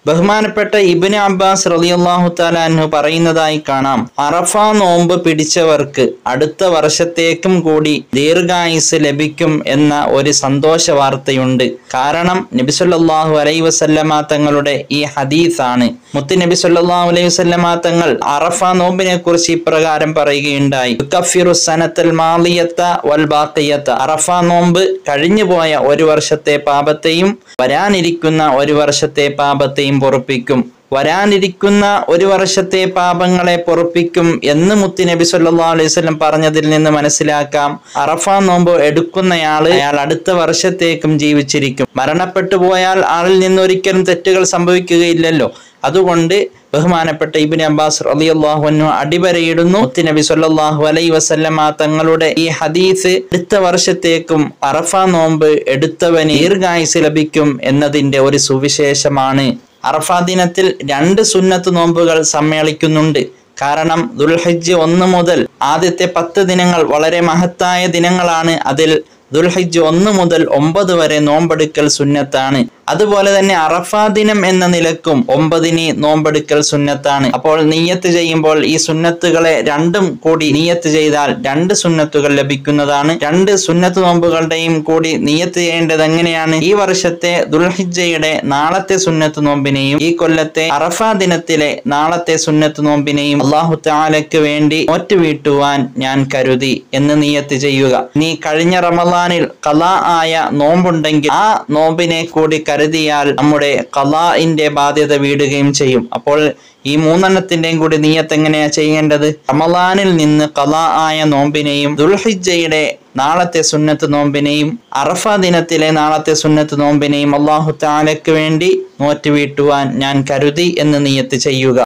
ബഹുമാനപ്പെട്ട ഇബിന് അബ്ബാസ് റളിയല്ലാഹു താലാൻഹു പറയുന്നതായി കാണാം അറഫ നോമ്പ് പിടിച്ചവർക്ക് അടുത്ത വർഷത്തേക്കും കൂടി ദീർഘായുസ് ലഭിക്കും എന്ന ഒരു സന്തോഷ വാർത്തയുണ്ട് കാരണം നബി സല്ലല്ലാഹു അലൈഹി വസല്ലമ തങ്ങളുടെ ഈ ഹദീസാണ് മുത്ത് നബി സല്ലല്ലാഹു അലൈഹി വസല്ലമ തങ്ങൾ അറഫ നോമ്പിനെ കുറിച്ച് ഇപ്രകാരം പറയുകയുണ്ടായി യുകഫിറു സനത്തൽ മാലിയത്ത വൽ ബാഖിയത്ത അറഫ നോമ്പ് കഴിഞ്ഞുപോയ ഒരു വർഷത്തെ പാപത്തെയും വരാനിരിക്കുന്ന ഒരു വർഷത്തെ പാപത്തെയും പൊറുപ്പിക്കും വരാനിരിക്കുന്ന ഒരു വർഷത്തെ പാപങ്ങളെ പൊറുപ്പിക്കും എന്ന് മുത്തി നബി സല്ലല്ലാഹു അലൈഹി വസല്ലം പറഞ്ഞതിൽ നിന്ന് മനസ്സിലാക്കാം അറഫ നോമ്പ് എടുക്കുന്നയാള് അയാൾ അടുത്ത വർഷത്തേക്കും ജീവിച്ചിരിക്കും മരണപ്പെട്ടു പോയാൽ ആളിൽ നിന്ന് ഒരിക്കലും തെറ്റുകൾ സംഭവിക്കുകയില്ലല്ലോ അതുകൊണ്ട് ബഹുമാനപ്പെട്ട ഇബിൻ അബ്ബാസ് റളിയല്ലാഹു അൻഹു അടിവരയിടുന്നു മുത്തി നബി സല്ലല്ലാഹു അലൈഹി വസല്ലമ തങ്ങളുടെ ഈ ഹദീസ് അടുത്ത വർഷത്തേക്കും അറഫ നോമ്പ് എടുത്തവന് ദീർഘായുസ് ലഭിക്കും എന്നതിന്റെ ഒരു സുവിശേഷമാണ് അറഫ ദിനത്തിൽ രണ്ട് സുന്നത്ത് നോമ്പുകൾ സമ്മേളിക്കുന്നുണ്ട് കാരണം ദുൽഹജ്ജ് ഒന്ന് മുതൽ ആദ്യത്തെ പത്ത് ദിനങ്ങൾ വളരെ മഹത്തായ ദിനങ്ങളാണ് അതിൽ ദുൽഹജ്ജ് ഒന്ന് മുതൽ ഒമ്പത് വരെ നോമ്പെടുക്കൽ സുന്നത്താണ് അതുപോലെ തന്നെ അറഫ ദിനം എന്ന നിലക്കും ഒമ്പതിന് നോമ്പെടുക്കൽ സുന്നത്താണ് അപ്പോൾ നീയത്ത് ചെയ്യുമ്പോൾ ഈ സുന്നത്തുകളെ രണ്ടും കൂടി നീയത്ത് ചെയ്താൽ രണ്ട് സുന്നത്തുകൾ ലഭിക്കുന്നതാണ് രണ്ട് സുന്നത്ത് നോമ്പുകളുടെയും കൂടി നീയത്ത് ചെയ്യേണ്ടത് എങ്ങനെയാണ് ഈ വർഷത്തെ ദുൽഹിജയുടെ നാളത്തെ സുന്നത്ത് നോമ്പിനെയും ഈ കൊല്ലത്തെ അറഫ ദിനത്തിലെ നാളത്തെ സുന്നത്ത് നോമ്പിനെയും അള്ളാഹു താലയ്ക്ക് വേണ്ടി ഒറ്റ വീട്ടുവാൻ ഞാൻ കരുതി എന്ന് നീയത്ത് ചെയ്യുക നീ കഴിഞ്ഞ റമദാനിൽ കലാ ആയ നോമ്പുണ്ടെങ്കിൽ ആ നോമ്പിനെ കൂടി കരുതിയാൽ നമ്മുടെ കലാഇന്റെ ബാധ്യത വീടുകയും ചെയ്യും അപ്പോൾ ഈ മൂന്നെണ്ണത്തിന്റെയും കൂടി നീയത്ത് എങ്ങനെയാ ചെയ്യേണ്ടത് റമദാനിൽ നിന്ന് കലാ ആയ നോമ്പിനെയും ദുൽഹിജയുടെ നാളത്തെ സുന്നത്ത് നോമ്പിനെയും അറഫ ദിനത്തിലെ നാളത്തെ സുന്നത്ത് നോമ്പിനെയും അള്ളാഹു താലയ്ക്ക് വേണ്ടി നോറ്റ് വീട്ടുവാൻ ഞാൻ കരുതി എന്ന് നീയത്ത് ചെയ്യുക